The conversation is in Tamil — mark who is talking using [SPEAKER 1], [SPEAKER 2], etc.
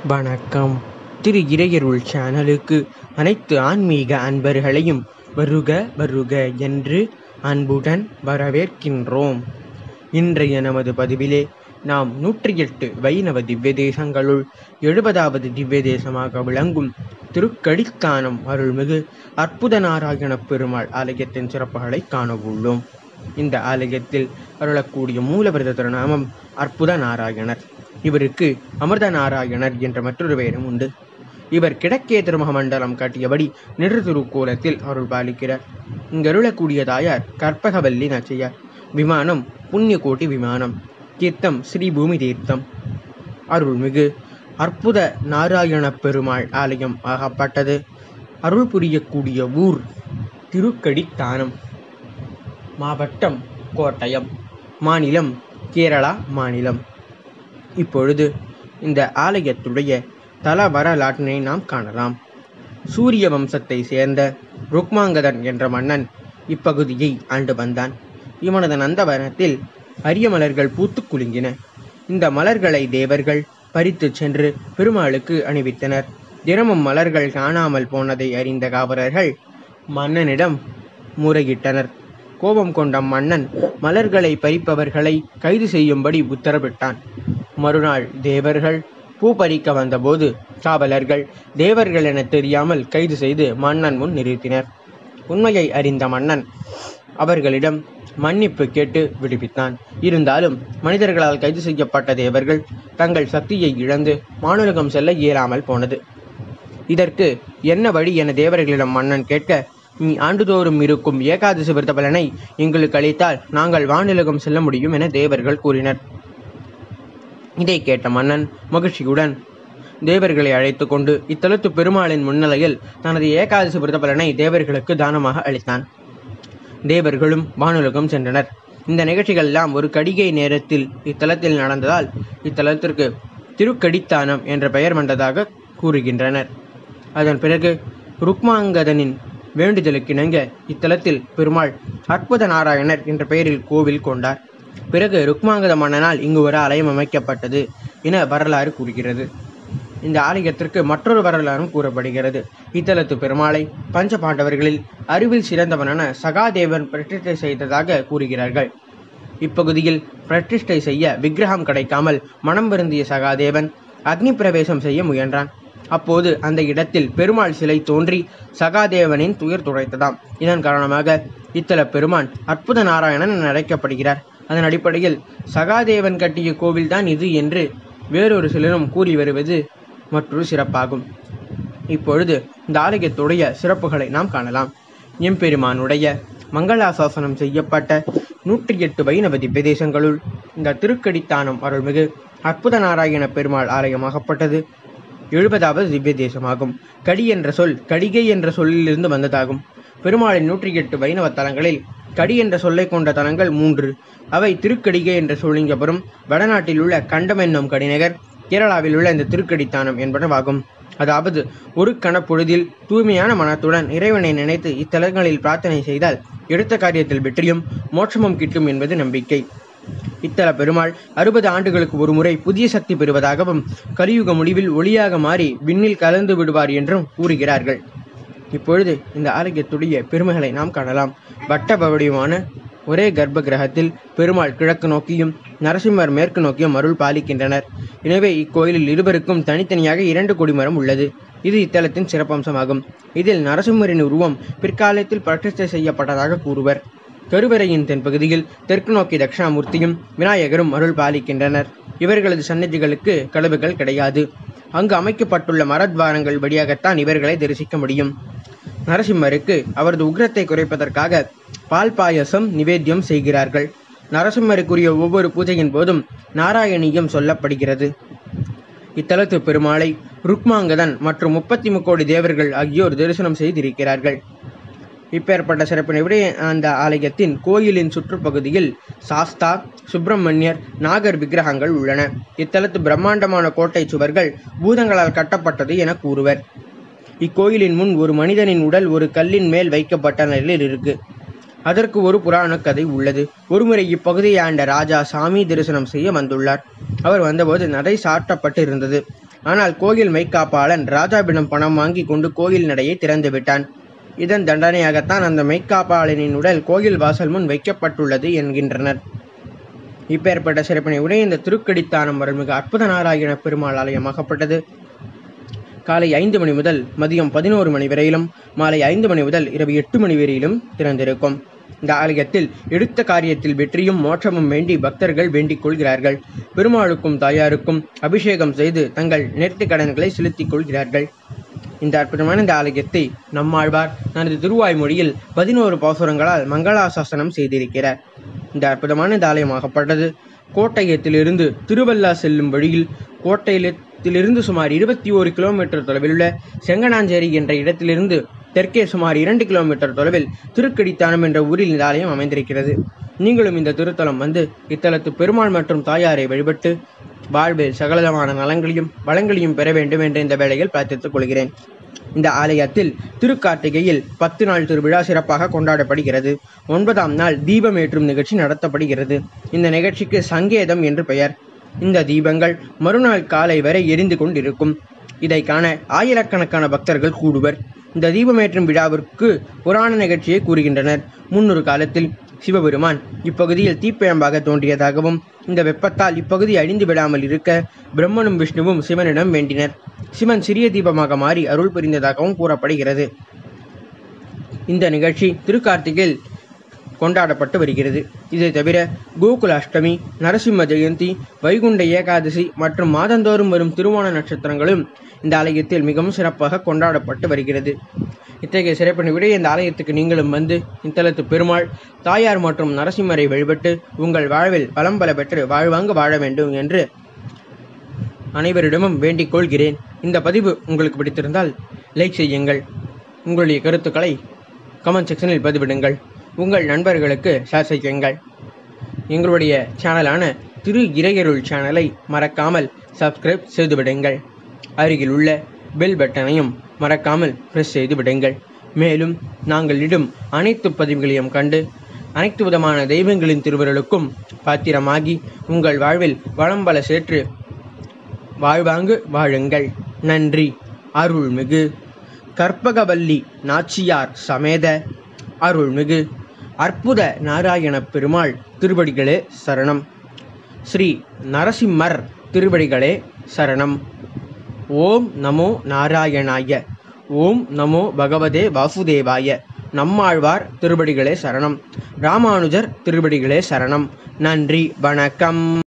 [SPEAKER 1] வணக்கம் திரு இறையருள் சேனலுக்கு அனைத்து ஆன்மீக அன்பர்களையும் வருக வருக என்று அன்புடன் வரவேற்கின்றோம் இன்றைய நமது பதிவிலே நாம் நூற்றி எட்டு வைணவ திவ்ய தேசங்களுள் எழுபதாவது திவ்ய தேசமாக விளங்கும் திருக்கடித்தானம் அருள்மிகு அற்புத நாராயண பெருமாள் ஆலயத்தின் சிறப்புகளை காண உள்ளோம் இந்த ஆலயத்தில் அருளக்கூடிய மூலவிரத திருநாமம் அற்புத நாராயணர் இவருக்கு அமிர்த நாராயணர் என்ற மற்றொரு பெயரும் உண்டு இவர் கிழக்கே திருமுக மண்டலம் காட்டியபடி நிறு திருக்கோலத்தில் அருள் பாலிக்கிறார் இங்கருளக்கூடிய தாயார் கற்பகவல்லி நச்சையார் விமானம் புண்ணியகோட்டி விமானம் தீர்த்தம் ஸ்ரீ பூமி தீர்த்தம் அருள்மிகு அற்புத நாராயண பெருமாள் ஆலயம் ஆகப்பட்டது அருள் புரியக்கூடிய ஊர் திருக்கடித்தானம் மாவட்டம் கோட்டயம் மாநிலம் கேரளா மாநிலம் இப்பொழுது இந்த ஆலயத்துடைய தல வரலாற்றினை நாம் காணலாம் சூரிய வம்சத்தை சேர்ந்த ருக்மாங்கதன் என்ற மன்னன் இப்பகுதியை ஆண்டு வந்தான் இவனது நந்தவனத்தில் அரிய மலர்கள் பூத்து குலுங்கின இந்த மலர்களை தேவர்கள் பறித்துச் சென்று பெருமாளுக்கு அணிவித்தனர் தினமும் மலர்கள் காணாமல் போனதை அறிந்த காவலர்கள் மன்னனிடம் முறையிட்டனர் கோபம் கொண்ட மன்னன் மலர்களை பறிப்பவர்களை கைது செய்யும்படி உத்தரவிட்டான் மறுநாள் தேவர்கள் பூ பறிக்க வந்தபோது காவலர்கள் தேவர்கள் என தெரியாமல் கைது செய்து மன்னன் முன் நிறுத்தினர் உண்மையை அறிந்த மன்னன் அவர்களிடம் மன்னிப்பு கேட்டு விடுவித்தான் இருந்தாலும் மனிதர்களால் கைது செய்யப்பட்ட தேவர்கள் தங்கள் சக்தியை இழந்து மானுலகம் செல்ல இயலாமல் போனது இதற்கு என்ன வழி என தேவர்களிடம் மன்னன் கேட்க நீ ஆண்டுதோறும் இருக்கும் ஏகாதசி விரத பலனை எங்களுக்கு அளித்தால் நாங்கள் வானுலகம் செல்ல முடியும் என தேவர்கள் கூறினர் இதை கேட்ட மன்னன் மகிழ்ச்சியுடன் தேவர்களை அழைத்து கொண்டு இத்தலத்து பெருமாளின் முன்னிலையில் தனது ஏகாதசி விரத பலனை தேவர்களுக்கு தானமாக அளித்தான் தேவர்களும் வானுலகம் சென்றனர் இந்த நிகழ்ச்சிகள் எல்லாம் ஒரு கடிகை நேரத்தில் இத்தலத்தில் நடந்ததால் இத்தலத்திற்கு திருக்கடித்தானம் என்ற பெயர் வந்ததாக கூறுகின்றனர் அதன் பிறகு ருக்மாங்கதனின் வேண்டுதலுக்கிணங்க இத்தலத்தில் பெருமாள் அற்புத நாராயணர் என்ற பெயரில் கோவில் கொண்டார் பிறகு ருக்மாங்கத மன்னனால் இங்கு ஒரு ஆலயம் அமைக்கப்பட்டது என வரலாறு கூறுகிறது இந்த ஆலயத்திற்கு மற்றொரு வரலாறும் கூறப்படுகிறது இத்தலத்து பெருமாளை பஞ்ச பாண்டவர்களில் அறிவில் சிறந்தவனான சகாதேவன் பிரதிஷ்டை செய்ததாக கூறுகிறார்கள் இப்பகுதியில் பிரதிஷ்டை செய்ய விக்கிரகம் கிடைக்காமல் மனம் வருந்திய சகாதேவன் அக்னி பிரவேசம் செய்ய முயன்றான் அப்போது அந்த இடத்தில் பெருமாள் சிலை தோன்றி சகாதேவனின் துயர் துடைத்ததாம் இதன் காரணமாக இத்தல பெருமான் அற்புத நாராயணன் என அழைக்கப்படுகிறார் அதன் அடிப்படையில் சகாதேவன் கட்டிய கோவில்தான் இது என்று வேறொரு சிலரும் கூறி வருவது மற்றொரு சிறப்பாகும் இப்பொழுது இந்த ஆலயத்துடைய சிறப்புகளை நாம் காணலாம் எம்பெருமானுடைய மங்களாசாசனம் செய்யப்பட்ட நூற்றி எட்டு வைணவ திவ்யதேசங்களுள் இந்த திருக்கடித்தானம் அருள்மிகு அற்புத நாராயண பெருமாள் ஆலயமாகப்பட்டது எழுபதாவது திவ்ய தேசமாகும் கடி என்ற சொல் கடிகை என்ற சொல்லிலிருந்து வந்ததாகும் பெருமாளின் நூற்றி எட்டு வைணவ தலங்களில் கடி என்ற சொல்லை கொண்ட தலங்கள் மூன்று அவை திருக்கடிகை என்ற சொல்லிங்கபுரம் வடநாட்டில் உள்ள கண்டம் என்னும் கடிநகர் கேரளாவில் உள்ள இந்த திருக்கடித்தானம் என்பனவாகும் அதாவது ஒரு கணப்பொழுதில் தூய்மையான மனத்துடன் இறைவனை நினைத்து இத்தலங்களில் பிரார்த்தனை செய்தால் எடுத்த காரியத்தில் வெற்றியும் மோட்சமும் கிட்டும் என்பது நம்பிக்கை இத்தல பெருமாள் அறுபது ஆண்டுகளுக்கு ஒரு முறை புதிய சக்தி பெறுவதாகவும் கலியுக முடிவில் ஒளியாக மாறி விண்ணில் கலந்து விடுவார் என்றும் கூறுகிறார்கள் இப்பொழுது இந்த ஆலயத்துடைய பெருமைகளை நாம் காணலாம் வட்ட வடிவமான ஒரே கர்ப்ப கிரகத்தில் பெருமாள் கிழக்கு நோக்கியும் நரசிம்மர் மேற்கு நோக்கியும் அருள் பாலிக்கின்றனர் எனவே இக்கோயிலில் இருவருக்கும் தனித்தனியாக இரண்டு கொடிமரம் உள்ளது இது இத்தலத்தின் சிறப்பம்சமாகும் இதில் நரசிம்மரின் உருவம் பிற்காலத்தில் பிரதிஷ்டை செய்யப்பட்டதாக கூறுவர் கருவறையின் தென்பகுதியில் தெற்கு நோக்கி தட்சிணாமூர்த்தியும் விநாயகரும் அருள் பாலிக்கின்றனர் இவர்களது சன்னதிகளுக்கு கதவுகள் கிடையாது அங்கு அமைக்கப்பட்டுள்ள மரத்வாரங்கள் வழியாகத்தான் இவர்களை தரிசிக்க முடியும் நரசிம்மருக்கு அவரது உக்ரத்தை குறைப்பதற்காக பால் பாயசம் நிவேத்தியம் செய்கிறார்கள் நரசிம்மருக்குரிய ஒவ்வொரு பூஜையின் போதும் நாராயணியம் சொல்லப்படுகிறது இத்தலத்து பெருமாளை ருக்மாங்கதன் மற்றும் முப்பத்தி முக்கோடி தேவர்கள் ஆகியோர் தரிசனம் செய்திருக்கிறார்கள் இப்பேற்பட்ட சிறப்பினை அந்த ஆலயத்தின் கோயிலின் சுற்றுப்பகுதியில் சாஸ்தா சுப்பிரமணியர் நாகர் விக்கிரகங்கள் உள்ளன இத்தலத்து பிரம்மாண்டமான கோட்டை சுவர்கள் பூதங்களால் கட்டப்பட்டது என கூறுவர் இக்கோயிலின் முன் ஒரு மனிதனின் உடல் ஒரு கல்லின் மேல் வைக்கப்பட்ட நிலையில் இருக்கு அதற்கு ஒரு புராண கதை உள்ளது ஒருமுறை இப்பகுதியை ஆண்ட ராஜா சாமி தரிசனம் செய்ய வந்துள்ளார் அவர் வந்தபோது நடை சாட்டப்பட்டு இருந்தது ஆனால் கோயில் மெய்க்காப்பாளன் ராஜாவிடம் பணம் வாங்கி கொண்டு கோயில் நடையை திறந்து விட்டான் இதன் தண்டனையாகத்தான் அந்த மெய்க்காப்பாளனின் உடல் கோயில் வாசல் முன் வைக்கப்பட்டுள்ளது என்கின்றனர் இப்பேற்பட்ட சிறப்பினை உடைய இந்த திருக்கடித்தானம் அருள்மிகு அற்புத நாராயண பெருமாள் ஆலயமாகப்பட்டது காலை ஐந்து மணி முதல் மதியம் பதினோரு மணி வரையிலும் மாலை ஐந்து மணி முதல் இரவு எட்டு மணி வரையிலும் திறந்திருக்கும் இந்த ஆலயத்தில் எடுத்த காரியத்தில் வெற்றியும் மோட்சமும் வேண்டி பக்தர்கள் வேண்டிக் கொள்கிறார்கள் பெருமாளுக்கும் தாயாருக்கும் அபிஷேகம் செய்து தங்கள் நேர்த்திக் கடன்களை செலுத்திக் கொள்கிறார்கள் இந்த அற்புதமான இந்த ஆலயத்தை நம்மாழ்வார் தனது திருவாய்மொழியில் பதினோரு பாசுரங்களால் மங்களாசாசனம் செய்திருக்கிறார் இந்த அற்புதமான இந்த ஆலயமாகப்பட்டது கோட்டயத்திலிருந்து திருவல்லா செல்லும் வழியில் கோட்டயத்திலிருந்து சுமார் இருபத்தி ஓரு கிலோமீட்டர் தொலைவில் உள்ள செங்கனாஞ்சேரி என்ற இடத்திலிருந்து தெற்கே சுமார் இரண்டு கிலோமீட்டர் தொலைவில் திருக்கடித்தானம் என்ற ஊரில் இந்த ஆலயம் அமைந்திருக்கிறது நீங்களும் இந்த திருத்தலம் வந்து இத்தலத்து பெருமாள் மற்றும் தாயாரை வழிபட்டு வாழ்வில் சகலமான நலங்களையும் வளங்களையும் பெற வேண்டும் என்ற இந்த வேளையில் பிரார்த்தித்துக் கொள்கிறேன் இந்த ஆலயத்தில் திருக்கார்த்திகையில் பத்து நாள் திருவிழா சிறப்பாக கொண்டாடப்படுகிறது ஒன்பதாம் நாள் தீபம் ஏற்றும் நிகழ்ச்சி நடத்தப்படுகிறது இந்த நிகழ்ச்சிக்கு சங்கேதம் என்று பெயர் இந்த தீபங்கள் மறுநாள் காலை வரை எரிந்து கொண்டிருக்கும் இதை காண ஆயிரக்கணக்கான பக்தர்கள் கூடுவர் இந்த தீபமேற்றும் விழாவிற்கு புராண நிகழ்ச்சியை கூறுகின்றனர் முன்னொரு காலத்தில் சிவபெருமான் இப்பகுதியில் தீப்பிழம்பாக தோன்றியதாகவும் இந்த வெப்பத்தால் இப்பகுதி அழிந்து விடாமல் இருக்க பிரம்மனும் விஷ்ணுவும் சிவனிடம் வேண்டினர் சிவன் சிறிய தீபமாக மாறி அருள் புரிந்ததாகவும் கூறப்படுகிறது இந்த நிகழ்ச்சி திருக்கார்த்திகையில் கொண்டாடப்பட்டு வருகிறது இதை தவிர கோகுல அஷ்டமி நரசிம்ம ஜெயந்தி வைகுண்ட ஏகாதசி மற்றும் மாதந்தோறும் வரும் திருவோண நட்சத்திரங்களும் இந்த ஆலயத்தில் மிகவும் சிறப்பாக கொண்டாடப்பட்டு வருகிறது இத்தகைய சிறப்பினை விட இந்த ஆலயத்துக்கு நீங்களும் வந்து இத்தலத்து பெருமாள் தாயார் மற்றும் நரசிம்மரை வழிபட்டு உங்கள் வாழ்வில் பலம் பல பெற்று வாழ்வாங்க வாழ வேண்டும் என்று அனைவரிடமும் வேண்டிக் கொள்கிறேன் இந்த பதிவு உங்களுக்கு பிடித்திருந்தால் லைக் செய்யுங்கள் உங்களுடைய கருத்துக்களை கமெண்ட் செக்ஷனில் பதிவிடுங்கள் உங்கள் நண்பர்களுக்கு ஷேர் செய்யுங்கள் எங்களுடைய சேனலான திரு இறையருள் சேனலை மறக்காமல் சப்ஸ்கிரைப் செய்துவிடுங்கள் அருகில் உள்ள பெல் பட்டனையும் மறக்காமல் பிரஸ் செய்து விடுங்கள் மேலும் நாங்கள் இடும் அனைத்து பதிவுகளையும் கண்டு அனைத்து விதமான தெய்வங்களின் திருவருளுக்கும் பாத்திரமாகி உங்கள் வாழ்வில் வளம் பல சேற்று வாழ்வாங்கு வாழுங்கள் நன்றி அருள்மிகு கற்பகவல்லி நாச்சியார் சமேத அருள்மிகு அற்புத நாராயண பெருமாள் திருவடிகளே சரணம் ஸ்ரீ நரசிம்மர் திருவடிகளே சரணம் ஓம் நமோ நாராயணாய ஓம் நமோ பகவதே வாசுதேவாய நம்மாழ்வார் திருவடிகளே சரணம் ராமானுஜர் திருவடிகளே சரணம் நன்றி வணக்கம்